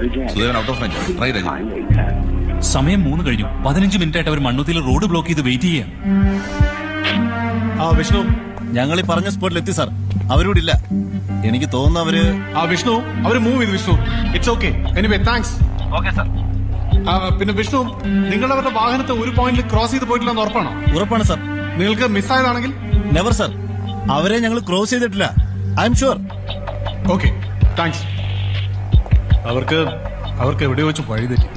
സുദേവൻ out of range try Raju സമയം മൂന്ന് കഴിഞ്ഞു പതിനഞ്ച് മിനിറ്റ് ആയിട്ട് അവർ മണ്ണുത്തിയിൽ റോഡ് ബ്ലോക്ക് ചെയ്ത് വെയിറ്റ് ചെയ്യാം ആ വിഷ്ണു ഞങ്ങൾ ഈ പറഞ്ഞ സ്പോട്ടിൽ എത്തി സാർ അവരോട് ഇല്ല എനിക്ക് തോന്നുന്നു അവര് ആ വിഷ്ണു അവര് മൂവ് ചെയ്തു Vishnu it's okay anyway thanks പിന്നെ വിഷ്ണു നിങ്ങൾ അവരുടെ വാഹനത്തെ ഒരു പോയിന്റിൽ ക്രോസ് ചെയ്ത് പോയിട്ടില്ലെന്ന് ഉറപ്പാണോ ഉറപ്പാണ് സാർ നിങ്ങൾക്ക് മിസ്സായതാണെങ്കിൽ നെവർ സാർ അവരെ ഞങ്ങൾ ക്രോസ് ചെയ്തിട്ടില്ല I'm sure okay thanks അവർക്ക് അവർക്ക് എവിടെയോ വെച്ച് വഴി തെറ്റി